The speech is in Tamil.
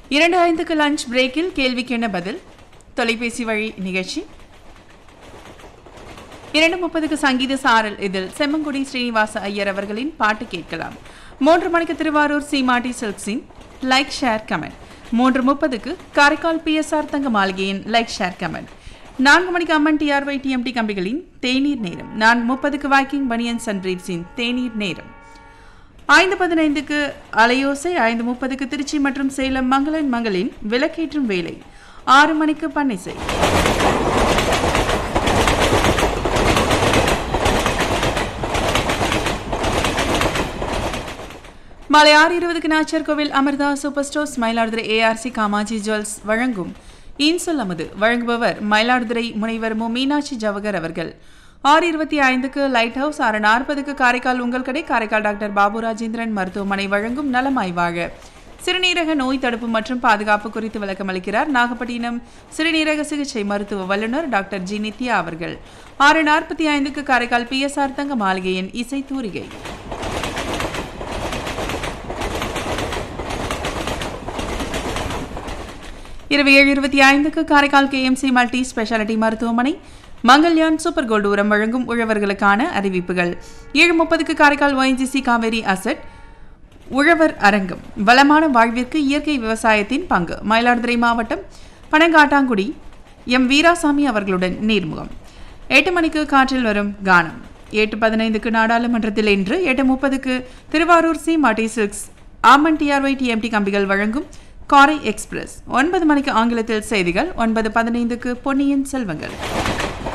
இரண்டு ஐந்துக்கு லஞ்ச் பிரேக்கில் கேள்விக்கு என்ன பதில் தொலைபேசி வழி நிகழ்ச்சி இரண்டு முப்பதுக்கு சங்கீத சாரல் இதில் செம்மங்குடி ஸ்ரீனிவாச ஐயர் அவர்களின் பாட்டு கேட்கலாம் மூன்று மணிக்கு திருவாரூர் சீமாட்டி சில்க்ஸின் லைக் ஷேர் கமெண்ட் மூன்று முப்பதுக்கு காரைக்கால் பிஎஸ்ஆர் தங்க மாளிகையின் லைக் ஷேர் கமெண்ட் நான்கு மணிக்கு அம்மன் டிஆர்ஒய் டிஎம்டி கம்பிகளின் தேநீர் நேரம் நான்கு முப்பதுக்கு வாக்கிங் பனியன் சன்ரீவ்ஸின் தேநீர் நேரம் ஐந்து பதினைந்துக்கு அலையோசை ஐந்து முப்பதுக்கு திருச்சி மற்றும் சேலம் மங்களன் மங்களின் விளக்கேற்றும் வேலை ஆறு மணிக்கு பன்னிசை மாலை ஆறு இருபதுக்கு Nachiar Kovil Amirtha super stores Mayiladuthurai ARC Kamaji jewels வழங்கும் இன்சொல் அமுது வழங்குபவர் மயிலாடுதுறை முனைவர் மு மீனாட்சி ஜவகர் அவர்கள் ஆறு இருபத்தி ஐந்துக்கு லைட் ஹவுஸ் ஆறு நாற்பதுக்கு காரைக்கால் உங்கள் கடை காரைக்கால் டாக்டர் பாபு ராஜேந்திரன் மருத்துவமனை வழங்கும் நலமாய் வாழ சிறுநீரக நோய் தடுப்பு மற்றும் பாதுகாப்பு குறித்து விளக்கம் அளிக்கிறார் நாகப்பட்டினம் சிறுநீரக சிகிச்சை மருத்துவ வல்லுநர் டாக்டர் ஜி நித்யா அவர்கள் ஆறு நாற்பத்தி ஐந்துக்கு காரைக்கால் பிஎஸ்ஆர் தங்க மாளிகையின் இசை தூரிகை இரவு ஏழு இருபத்தி ஐந்துக்கு காரைக்கால் கேஎம்சி மல்டி ஸ்பெஷாலிட்டி மருத்துவமனை மங்கல்யான் சூப்பர் கோல்டு உரம் வழங்கும் உழவர்களுக்கான அறிவிப்புகள் ஏழு முப்பதுக்கு காரைக்கால் ஒய்ஜிசி காவேரி அசட் உழவர் அரங்கம் வளமான வாழ்விற்கு இயற்கை விவசாயத்தின் பங்கு மயிலாடுதுறை மாவட்டம் பனங்காட்டாங்குடி எம் வீராசாமி அவர்களுடன் நீர்முகம் எட்டு மணிக்கு காற்றில் வரும் கானம் எட்டு பதினைந்துக்கு நாடாளுமன்றத்தில் இன்று எட்டு முப்பதுக்கு Thiruvarur Seematti silks Amman TRY TMT கம்பிகள் வழங்கும் காரை எக்ஸ்பிரஸ் ஒன்பது மணிக்கு ஆங்கிலத்தில் செய்திகள் ஒன்பது பதினைந்துக்கு பொன்னியின் செல்வங்கள்